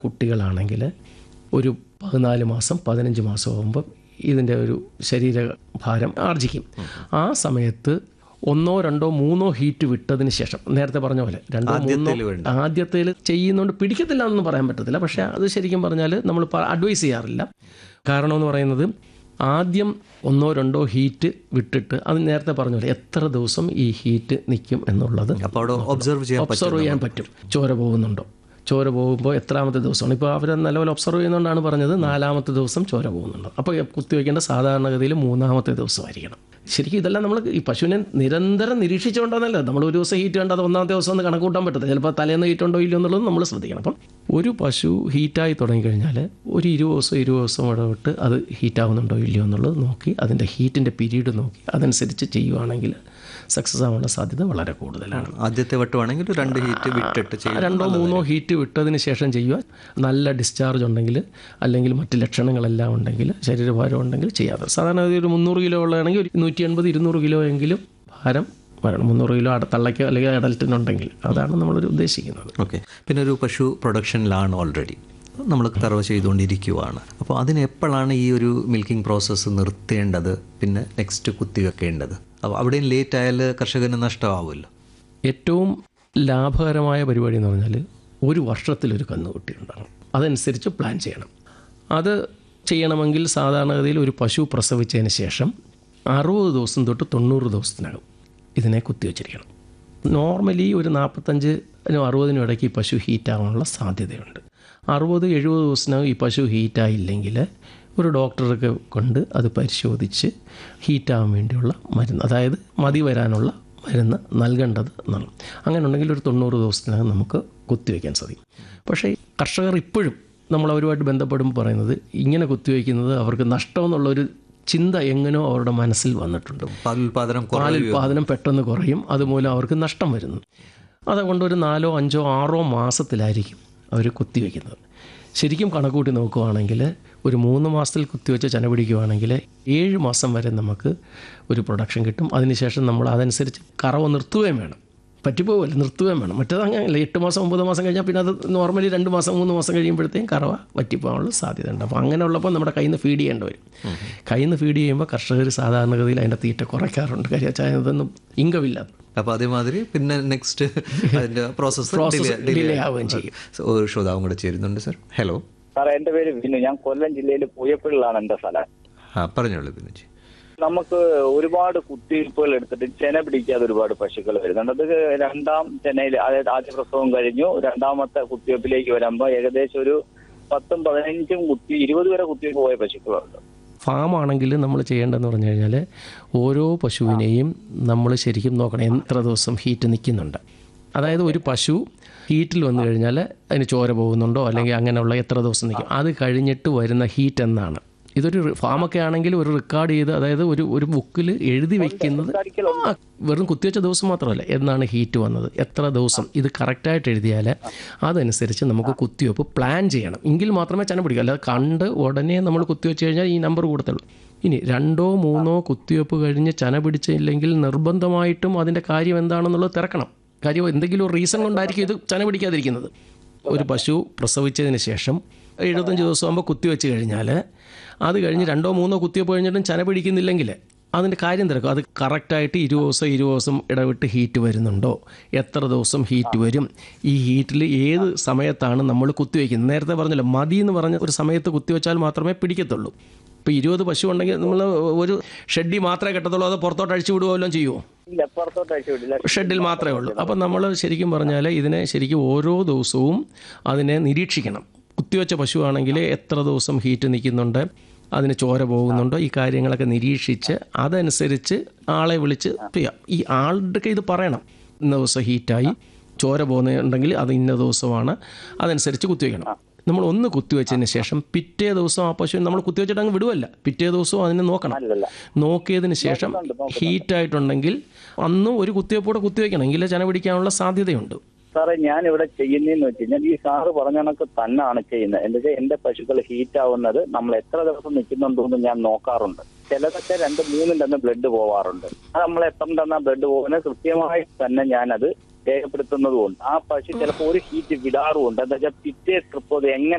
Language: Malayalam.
കുട്ടികളാണെങ്കിൽ ഒരു പതിനാല് മാസം പതിനഞ്ച് മാസം ആകുമ്പം ഇതിൻ്റെ ഒരു ശരീരഭാരം ആർജിക്കും ആ സമയത്ത് ഒന്നോ രണ്ടോ മൂന്നോ ഹീറ്റ് വിട്ടതിന് ശേഷം നേരത്തെ പറഞ്ഞ പോലെ രണ്ടോ മൂന്നോ ആദ്യത്തേല് വേണ്ട. ആദ്യത്തേൽ ചെയ്യുന്നതുകൊണ്ട് പിടിക്കത്തില്ല എന്നൊന്നും പറയാൻ പറ്റത്തില്ല പക്ഷേ അത് ശരിക്കും പറഞ്ഞാൽ നമ്മൾ അഡ്വൈസ് ചെയ്യാറില്ല കാരണം എന്ന് പറയുന്നത് ആദ്യം ഒന്നോ രണ്ടോ ഹീറ്റ് വിട്ടിട്ട് അത് നേരത്തെ പറഞ്ഞ പോലെ എത്ര ദിവസം ഈ ഹീറ്റ് നിൽക്കും എന്നുള്ളത് അപ്പോൾ അവിടെ ഒബ്സർവ് ചെയ്യാൻ പറ്റും ഒബ്സർവ് ചെയ്യാൻ പറ്റും ചോര പോകുന്നുണ്ടോ ചോര പോകുമ്പോൾ എത്രാമത്തെ ദിവസമാണ് ഇപ്പോൾ അവർ നല്ലപോലെ ഒബ്സർവ് ചെയ്യുന്നതുകൊണ്ടാണ് പറഞ്ഞത് നാലാമത്തെ ദിവസം ചോര പോകുന്നുണ്ട് അപ്പോൾ കുത്തിവെക്കേണ്ട സാധാരണഗതിയിൽ മൂന്നാമത്തെ ദിവസമായിരിക്കണം ശരിക്കും ഇതെല്ലാം നമ്മൾ ഈ പശുവിനെ നിരന്തരം നിരീക്ഷിച്ചുകൊണ്ടാണല്ലോ നമ്മൾ ഒരു ദിവസം ഹീറ്റ് കണ്ടത് ഒന്നാമത്തെ ദിവസം ഒന്ന് കണക്ക് കൂട്ടാൻ പറ്റത്തില്ല ചിലപ്പോൾ തലേന്ന് ഹീറ്റ് ഉണ്ടോ ഇല്ലയോ എന്നുള്ളത് നമ്മൾ ശ്രദ്ധിക്കണം അപ്പം ഒരു പശു ഹീറ്റായി തുടങ്ങിക്കഴിഞ്ഞാൽ ഒരു ഇരുപത് ദിവസം ഇരുപത് ദിവസം ഇടവിട്ട് അത് ഹീറ്റാവുന്നുണ്ടോ ഇല്ലയോ എന്നുള്ളത് നോക്കി അതിൻ്റെ ഹീറ്റിൻ്റെ പീരീഡ് നോക്കി അതനുസരിച്ച് ചെയ്യുവാണെങ്കിൽ സക്സസ് ആവാനുള്ള സാധ്യത വളരെ കൂടുതലാണ് ആദ്യത്തെ വട്ടമാണെങ്കിൽ ഒരു രണ്ട് ഹീറ്റ് വിട്ടിട്ട് ചെയ്യും രണ്ടോ മൂന്നോ ഹീറ്റ് വിട്ടതിന് ശേഷം ചെയ്യുക നല്ല ഡിസ്ചാർജ് ഉണ്ടെങ്കിൽ അല്ലെങ്കിൽ മറ്റ് ലക്ഷണങ്ങളെല്ലാം ഉണ്ടെങ്കിൽ ശരീരഭാരം ഉണ്ടെങ്കിൽ ചെയ്യാതെ സാധാരണ ഒരു മുന്നൂറ് കിലോ ഉള്ളതാണെങ്കിൽ ഒരു നൂറ്റി എൺപത് ഇരുന്നൂറ് കിലോ എങ്കിലും ഭാരം വരണം മുന്നൂറ് കിലോ അട തള്ളയ്ക്കോ അല്ലെങ്കിൽ അഡൽറ്റിനുണ്ടെങ്കിൽ അതാണ് നമ്മളൊരു ഉദ്ദേശിക്കുന്നത് ഓക്കെ പിന്നെ ഒരു പശു പ്രൊഡക്ഷനിലാണ് ഓൾറെഡി നമ്മൾ തറവ് ചെയ്തുകൊണ്ടിരിക്കുവാണ് അപ്പോൾ അതിന് എപ്പോഴാണ് ഈ ഒരു മിൽക്കിംഗ് പ്രോസസ്സ് നിർത്തേണ്ടത് പിന്നെ നെക്സ്റ്റ് കുത്തിവെക്കേണ്ടത് അപ്പോൾ അവിടെയും ലേറ്റ് ആയാൽ കർഷകന് നഷ്ടമാവുമല്ലോ ഏറ്റവും ലാഭകരമായ പരിപാടി എന്ന് പറഞ്ഞാൽ ഒരു വർഷത്തിലൊരു കന്നുകുട്ടി ഉണ്ടാകും അതനുസരിച്ച് പ്ലാൻ ചെയ്യണം അത് ചെയ്യണമെങ്കിൽ സാധാരണഗതിയിൽ ഒരു പശു പ്രസവിച്ചതിന് ശേഷം അറുപത് ദിവസം തൊട്ട് തൊണ്ണൂറ് ദിവസത്തിനകം ഇതിനെ കുത്തിവെച്ചിരിക്കണം നോർമലി ഒരു നാൽപ്പത്തഞ്ചിനും അറുപതിനും ഇടയ്ക്ക് ഈ പശു ഹീറ്റാവാനുള്ള സാധ്യതയുണ്ട് അറുപത് എഴുപത് ദിവസത്തിനകം ഈ പശു ഹീറ്റായില്ലെങ്കിൽ ഒരു ഡോക്ടറൊക്കെ കൊണ്ട് അത് പരിശോധിച്ച് ഹീറ്റാവാൻ വേണ്ടിയുള്ള മരുന്ന് അതായത് മതി വരാനുള്ള മരുന്ന് നൽകേണ്ടത് എന്നാണ് അങ്ങനെ ഉണ്ടെങ്കിൽ ഒരു തൊണ്ണൂറ് ദിവസത്തിനകം നമുക്ക് കുത്തിവെക്കാൻ സാധിക്കും പക്ഷേ കർഷകർ ഇപ്പോഴും നമ്മൾ അവരുമായിട്ട് ബന്ധപ്പെടുമ്പോൾ പറയുന്നത് ഇങ്ങനെ കുത്തിവെക്കുന്നത് അവർക്ക് നഷ്ടമെന്നുള്ളൊരു ചിന്ത എങ്ങനെയോ അവരുടെ മനസ്സിൽ വന്നിട്ടുണ്ട് പാലുൽപാദനം കുറവ് പാലുൽപാദനം പെട്ടെന്ന് കുറയും അതുമൂലം അവർക്ക് നഷ്ടം വരുന്നു അതുകൊണ്ട് ഒരു നാലോ അഞ്ചോ ആറോ മാസത്തിലായിരിക്കും അവർ കുത്തിവെക്കുന്നത് ശരിക്കും കണക്കൂട്ടി നോക്കുവാണെങ്കിൽ ഒരു മൂന്ന് മാസത്തിൽ കുത്തിവെച്ച് ചന പിടിക്കുവാണെങ്കിൽ ഏഴ് മാസം വരെ നമുക്ക് ഒരു പ്രൊഡക്ഷൻ കിട്ടും അതിനുശേഷം നമ്മൾ അതനുസരിച്ച് കറവ് നിർത്തുകയും വേണം പറ്റിപ്പോവില്ല നിർത്തുകയും വേണം മറ്റേത് അങ്ങനെയല്ല എട്ട് മാസം ഒമ്പത് മാസം കഴിഞ്ഞാൽ പിന്നെ അത് നോർമലി രണ്ട് മാസം മൂന്ന് മാസം കഴിയുമ്പോഴത്തേക്കും കറവ പറ്റിപ്പോകാനുള്ള സാധ്യത ഉണ്ട് അപ്പോൾ അങ്ങനെ ഉള്ളപ്പോൾ നമ്മുടെ കയ്യിൽ നിന്ന് ഫീഡ് ചെയ്യേണ്ടി വരും കയ്യിൽ നിന്ന് ഫീഡ് ചെയ്യുമ്പോൾ കർഷകർ സാധാരണഗതിയിൽ അതിൻ്റെ തീറ്റ കുറയ്ക്കാറുണ്ട് കാര്യം വെച്ചാൽ അതൊന്നും ഇങ്കമില്ല അപ്പോൾ അതേമാതിരി പിന്നെ നെക്സ്റ്റ് അതിൻ്റെ പ്രോസസ്സ് പ്രോസസ്സ് ഡിലേ ആവുകയും ചെയ്യും ഒരു ശ്രോതാവും കൂടെ ചേരുന്നുണ്ട് സർ ഹലോ സാറേ എന്റെ പേര് വിനു ഞാൻ കൊല്ലം ജില്ലയിൽ പൂയപ്പള്ളിലാണ് എന്റെ സ്ഥലം ആ പറഞ്ഞോളൂ ബിനുജി നമുക്ക് ഒരുപാട് കുത്തിവയ്പ്പുകൾ എടുത്തിട്ട് ചെന പിടിക്കാതെ ഒരുപാട് പശുക്കൾ വരുന്നുണ്ട് അത് രണ്ടാം ചെനയിൽ അതായത് ആദ്യ പ്രസവം കഴിഞ്ഞു രണ്ടാമത്തെ കുത്തിവയ്പ്പിലേക്ക് വരുമ്പോൾ ഏകദേശം ഒരു പത്തും പതിനഞ്ചും കുത്തി ഇരുപത് വരെ കുത്തിവയ്പ്പ് പോയ പശുക്കളുണ്ട് ഫാം ആണെങ്കിൽ നമ്മൾ ചെയ്യേണ്ടതെന്ന് പറഞ്ഞു കഴിഞ്ഞാൽ ഓരോ പശുവിനെയും നമ്മൾ ശരിക്കും നോക്കണം എത്ര ദിവസം ഹീറ്റ് നിൽക്കുന്നുണ്ട് അതായത് ഒരു പശു ഹീറ്റിൽ വന്നു കഴിഞ്ഞാൽ അതിന് ചോര പോകുന്നുണ്ടോ അല്ലെങ്കിൽ അങ്ങനെയുള്ള എത്ര ദിവസം നിൽക്കും അത് കഴിഞ്ഞിട്ട് വരുന്ന ഹീറ്റ് എന്നാണ് ഇതൊരു റി- ഫാമൊക്കെ ആണെങ്കിൽ ഒരു റെക്കോർഡ് ചെയ്ത് അതായത് ഒരു ഒരു ബുക്കിൽ എഴുതി വെക്കുന്നത് ആ, വെറും കുത്തിവെച്ച ദിവസം മാത്രമല്ല എന്നാണ് ഹീറ്റ് വന്നത് എത്ര ദിവസം ഇത് കറക്റ്റായിട്ട് എഴുതിയാൽ അതനുസരിച്ച് നമുക്ക് കുത്തിവെപ്പ് പ്ലാൻ ചെയ്യണം എങ്കിൽ മാത്രമേ ചന പിടിക്കൂ അല്ലാതെ കണ്ട് ഉടനെ നമ്മൾ കുത്തിവെച്ച് കഴിഞ്ഞാൽ ഈ നമ്പർ കൂടത്തുള്ളൂ ഇനി രണ്ടോ മൂന്നോ കുത്തിവെപ്പ് കഴിഞ്ഞ് ചന പിടിച്ചില്ലെങ്കിൽ നിർബന്ധമായിട്ടും അതിൻ്റെ കാര്യം എന്താണെന്നുള്ളത് തിരക്കണം കാര്യം എന്തെങ്കിലും ഒരു റീസൺ കൊണ്ടായിരിക്കും ഇത് ചന പിടിക്കാതിരിക്കുന്നത് ഒരു പശു പ്രസവിച്ചതിന് ശേഷം എഴുപത്തഞ്ച് ദിവസം ആകുമ്പോൾ കുത്തിവെച്ച് കഴിഞ്ഞാൽ അത് കഴിഞ്ഞ് രണ്ടോ മൂന്നോ കുത്തിവെപ്പ് കഴിഞ്ഞിട്ടും ചന പിടിക്കുന്നില്ലെങ്കിൽ അതിൻ്റെ കാര്യം തിരക്കും അത് കറക്റ്റായിട്ട് ഇരുപത് ദിവസം ഇരുപത് ദിവസം ഇടവിട്ട് ഹീറ്റ് വരുന്നുണ്ടോ എത്ര ദിവസം ഹീറ്റ് വരും ഈ ഹീറ്റിൽ ഏത് സമയത്താണ് നമ്മൾ കുത്തിവെക്കുന്നത് നേരത്തെ പറഞ്ഞല്ലോ മതി എന്ന് പറഞ്ഞ ഒരു സമയത്ത് കുത്തിവെച്ചാൽ മാത്രമേ പിടിക്കത്തുള്ളൂ ഇപ്പോൾ ഇരുപത് പശു ഉണ്ടെങ്കിൽ നമ്മൾ ഒരു ഷെഡി മാത്രമേ കെട്ടത്തുള്ളൂ അത് പുറത്തോട്ട് അഴിച്ചു വിടുകയോ വല്ലതും ചെയ്യുമോ ഇല്ല പുറത്തോട്ട് അയച്ചു വിടില്ല ഷെഡിൽ മാത്രമേ ഉള്ളൂ അപ്പം നമ്മൾ ശരിക്കും പറഞ്ഞാൽ ഇതിനെ ശരിക്കും ഓരോ ദിവസവും അതിനെ നിരീക്ഷിക്കണം കുത്തിവെച്ച പശുവാണെങ്കിൽ എത്ര ദിവസം ഹീറ്റ് നിൽക്കുന്നുണ്ട് അതിന് ചോര പോകുന്നുണ്ടോ ഈ കാര്യങ്ങളൊക്കെ നിരീക്ഷിച്ച് അതനുസരിച്ച് ആളെ വിളിച്ച് ചെയ്യാം ഈ ആളുടെ ഇത് പറയണം ഇന്ന ദിവസം ഹീറ്റായി ചോര പോകുന്നുണ്ടെങ്കിൽ അത് ഇന്ന ദിവസമാണ് അതനുസരിച്ച് കുത്തിവെക്കണം നമ്മൾ ഒന്ന് കുത്തിവെച്ചതിന് ശേഷം പിറ്റേ ദിവസം ആ പശു നമ്മൾ കുത്തിവെച്ചിട്ട് അങ്ങ് വിടുവല്ല പിറ്റേ ദിവസവും അതിനെ നോക്കണം അല്ലല്ല നോക്കിയതിന് ശേഷം ഹീറ്റായിട്ടുണ്ടെങ്കിൽ അന്നും ഒരു കുത്തിവെപ്പോടെ കുത്തിവെക്കണം എങ്കിലേ ചന പിടിക്കാനുള്ള സാധ്യതയുണ്ട് സാറേ ഞാൻ ഇവിടെ ചെയ്യുന്നതെന്ന് വെച്ച് കഴിഞ്ഞാൽ ഈ സാറ് പറഞ്ഞ കണക്ക് തന്നെയാണ് ചെയ്യുന്നത് എന്താ വെച്ചാൽ എന്റെ പശുക്കൾ ഹീറ്റ് ആവുന്നത് നമ്മൾ എത്ര ദിവസം നിൽക്കുന്നുണ്ടോ എന്ന് ഞാൻ നോക്കാറുണ്ട് ചിലതൊക്കെ രണ്ട് മൂന്നും തന്നെ ബ്ലഡ് പോവാറുണ്ട് അത് നമ്മൾ എത്ര തന്നെ ബ്ലഡ് പോകുന്നത് കൃത്യമായി തന്നെ ഞാനത് രേഖപ്പെടുത്തുന്നതുകൊണ്ട് ആ പശു ചിലപ്പോൾ ഒരു ഹീറ്റ് വിടാറുമുണ്ട് എന്താ വെച്ചാൽ പിറ്റേ ട്രിപ്പ് അത് എങ്ങനെ